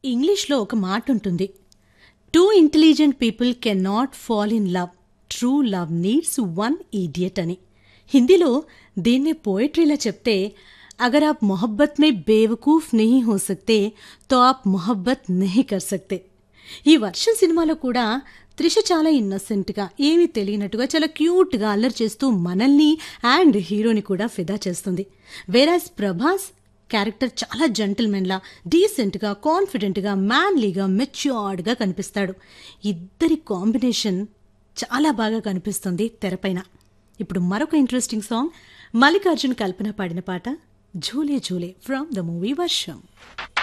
ఇంగ్లీష్లో ఒక మాట ఉంటుంది two intelligent people can not fall in love true love needs one idiot అని హిందీలో దీన్నే పోయిట్రీలా చెప్తే అగర్ आप मोहब्बत में बेवकूफ नहीं हो सकते तो आप मोहब्बत नहीं कर सकते ఈ వర్షం సినిమాలో కూడా త్రిష చాలా ఇన్నోసెంట్గా ఏమీ తెలియనట్టుగా చాలా క్యూట్గా అల్లరి చేస్తూ మనల్ని అండ్ హీరోని కూడా ఫిదా చేస్తుంది వేరాజ్ ప్రభాస్ క్యారెక్టర్ చాలా జెంటిల్మెన్లా డీసెంట్గా కాన్ఫిడెంట్గా మ్యాన్లీగా మెచ్యూర్డ్గా కనిపిస్తాడు ఇద్దరి కాంబినేషన్ చాలా బాగా కనిపిస్తుంది తెరపైన ఇప్పుడు మరొక ఇంట్రెస్టింగ్ సాంగ్ మల్లికార్జున్ కల్పన పాడిన పాట Jhoole Jhoole from the movie వర్షం